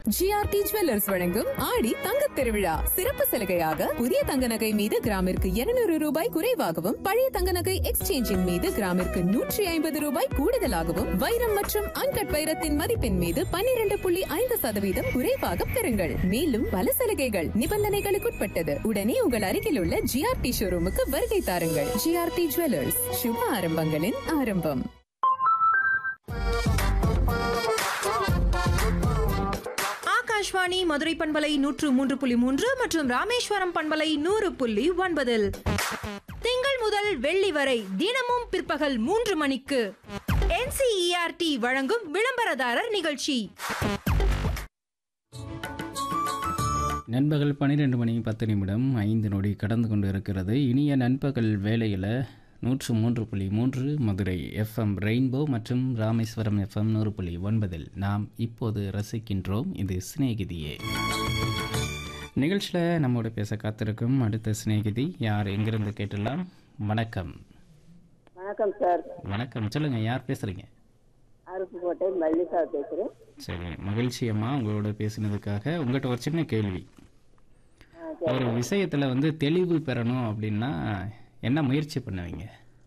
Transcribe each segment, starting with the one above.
GRT jewellers வழங்கும் ஆடி தங்க திருவிழா சிறப்பு சலுகையாக புதிய தங்க நகை மீது கிராமிற்கு 200 ரூபாய் குறைவாகவும் பழைய தங்க நகை எக்ஸ்சேஞ்சின் மீது கிராமிற்கு நூற்றி ஐம்பது ரூபாய் கூடுதலாகவும் வைரம் மற்றும் அன்கட் வைரத்தின் மதிப்பின் மீது 12.5% புள்ளி ஐந்து சதவீதம் குறைவாக பெறுங்கள் மேலும் பல சலுகைகள் நிபந்தனைகளுக்குட்பட்டது உடனே உங்கள் அருகில் உள்ள ஜிஆர்டி ஷோரூமுக்கு வருகை தாருங்கள் ஜிஆர்டி ஜுவல்லர்ஸ் சுப ஆரம்பங்களின் ஆரம்பம் ஆகாஷ்வாணி மதுரை பண்பலை நூற்று மூன்று புள்ளி மூன்று மற்றும் ராமேஸ்வரம் பண்பலை நூறு புள்ளி ஒன்பதில் திங்கள் முதல் வெள்ளி வரை தினமும் பிற்பகல் மூன்று மணிக்கு என்சிஇஆர்டி வழங்கும் விளம்பரதாரர் நிகழ்ச்சி நண்பகல் பன்னிரெண்டு மணி பத்து நிமிடம் ஐந்து நொடி கடந்து கொண்டு இருக்கிறது இனிய நண்பகல் வேளையில் நூற்று மூன்று புள்ளி மூன்று மதுரை எஃப்எம் ரெயின்போ மற்றும் ராமேஸ்வரம் எஃப்எம் நூறு புள்ளி ஒன்பதில் நாம் இப்போது ரசிக்கின்றோம் இது சிநேகிதியே நிகழ்ச்சியில் நம்மோட பேச காத்திருக்கும் அடுத்த சிநேகிதி யார் எங்கிருந்து கேட்டுடலாம் வணக்கம் வணக்கம் சார் வணக்கம் சொல்லுங்கள் யார் பேசுகிறீங்க அருப்புக்கோட்டை மல்லிகா பேசுகிறேன் சரி மகிழ்ச்சி அம்மா உங்களோட பேசினதுக்காக உங்கள்கிட்ட ஒரு சின்ன கேள்வி ஒரு விஷயத்தில் வந்து தெளிவு பெறணும் அப்படின்னா என்ன முயற்சி பண்ணுவீங்க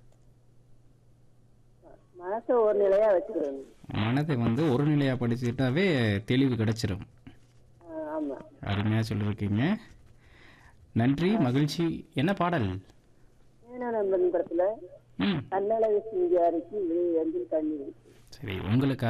மனசை ஒரு நிலையா வச்சுக்கிறேன் மனதை வந்து ஒரு நிலையாக படிச்சுட்டாவே தெளிவு கிடைச்சிரும் ஆமா அருமையாக சொல்லியிருக்கீங்க நன்றி மகிழ்ச்சி என்ன பாடல் ஏன்னா நம்ம படத்துல ம் கண்ணழகு சிங்காரிக்கு வெளியே வந்து தண்ணி சரி உங்களுக்கு